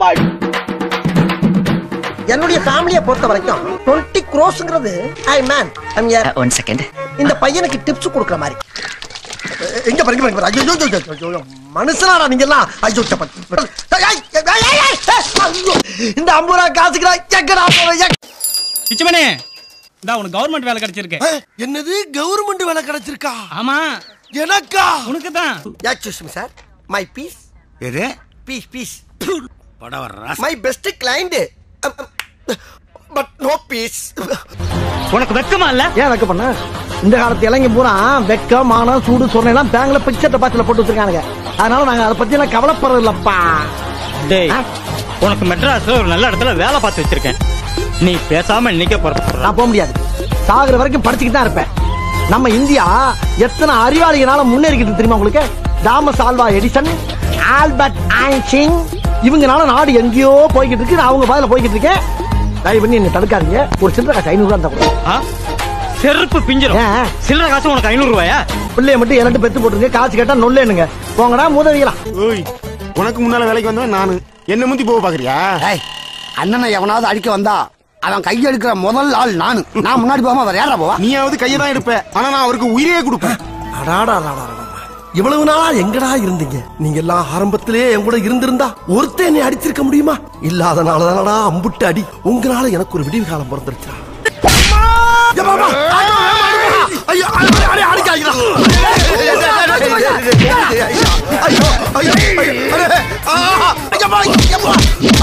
என்னுடைய ஃபேமிலியை பொறுத்த வரைக்கும் டுவெண்ட்டி க்ரோஸ்ங்கிறது ஐ மேன் ஒன் செகண்ட் இந்த பையனுக்கு டிப்ஸ் கொடுக்குற மாதிரி அஹ் எங்க பாருங்க பாருங்க ஐயோ ஐயோ, ஐயோ, ஐயோ, ஐயோ, மனுஷனாடா நீங்க எல்லாம் ஐயோ சப்பா- ஏய், ஏய், ஏய், ஏய், ஏய், ஏய், ஐயோ, இந்த ஐம்பது ரூபா காசுக்குடா எங்கடா போவேன் பிச்சுமணி இந்தா உனக்கு கவர்மெண்ட் வேலை கிடைச்சிருக்கு என்னது கவர்மெண்ட் வேலை கிடைச்சிருக்கா ஆமா எனக்கா உனக்கு தான் excuse me sir my fees எது பீஸ் பீஸ் பட வர்றா my best client but no fees உனக்கு வெக்கமா இல்ல ஏன் வெக்க பண்ண இந்த காலத்து இளைஞ பூரா வெக்க மானம் சூடு சொன்ன எல்லாம் பேங்க்ல பிக்சர் டெபாசிட்ல போட்டு வச்சிருக்கானுங்க அதனால நாங்க அதை பத்தி எல்லாம் கவலைப்படுறது இல்லப்பா டேய் உனக்கு மெட்ராஸ்ல ஒரு நல்ல இடத்துல வேலை பார்த்து வச்சிருக்கேன் நீ பேசாம நிக்க போற நான் போக முடியாது சாகுற வரைக்கும் படிச்சுக்கிட்டு தான் இருப்பேன் நம்ம இந்தியா எத்தனை அறிவாளிகளால முன்னேறிக்கிட்டு இருக்கு தெரியுமா உங்களுக்கு Thomas Alva Edison Albert Einstein இவங்கனால நாடு எங்கேயோ போய்கிட்டு இருக்கு நான் அவங்க பாதையில போய்கிட்டு இருக்கேன் தயவு பண்ணி என்ன தடுக்காதீங்க ஒரு சில்லறை காசு ஐநூறு ரூபா இருந்தா கூட செருப்பு பிஞ்சிரும் ஏன்? சில்லற காசு உனக்கு ஐநூறு ரூபாயா பிள்ளைய மட்டும் இரண்டு பெத்து போட்டுருங்க காசு கேட்டா நொல்லேனுங்க போங்கடா மூதவிகளா ஓய் உனக்கு முன்னால வேலைக்கு வந்தவன் நானு என்ன முந்தி போக பாக்குறியா ஏய் அண்ணனை எவனாவது அடிக்க வந்தா அவன் கையெடுக்கிற முதல் ஆள் நானு நான் முன்னாடி போகாம வேற யாரா போவா நீயாவது கையை தான் எடுப்ப ஆனா நான் அவருக்கு உயிரையே கொடுப்பேன் அடாடா அடாடா, அடாடா. இவ்வளவு நாளா எங்கடா இருந்தீங்க நீங்க எல்லாம் ஆரம்பத்திலே என் கூட இருந்திருந்தா ஒருத்தன் என்னை அடிச்சிருக்க முடியுமா இல்லாதனால தானடா அம்புட்டு அடி உங்களால எனக்கு ஒரு விடிவு காலம் பிறந்துருச்சா ஏம்மா, அம்மா, ஐயோ, ஏம்மா, அடிக்கிறா? ஐயோ, அடி, அடி, அடிக்காதீங்கடா. ஐயோ, ஐயோ, ஐயோ, அடே, ஆ, ஐயம்மா, ஐயம்மா.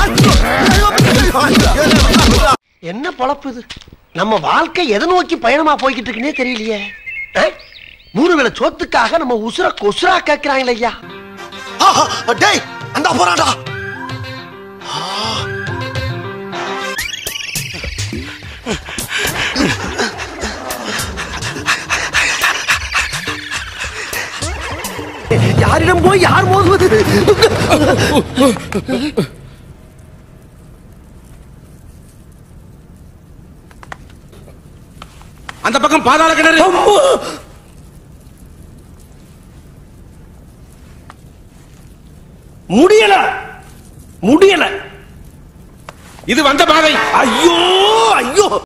ஐயோ, என்ன பொழப்பு இது நம்ம வாழ்க்கை எதை நோக்கி பயணமா போய்கிட்டு இருக்குன்னே தெரியலையே ஆ? மூணு வேளை சோத்துக்காக நம்ம உசுர கொசுரா கேட்கிறாங்களே ஐயா ஆஹா, டேய் அந்த போறாடா யாரிடம் போய் யார் மோதுவது அந்த பக்கம் பாதாள கிணறு முடியல முடியல இது வந்த பாதை ஐயோ ஐயோ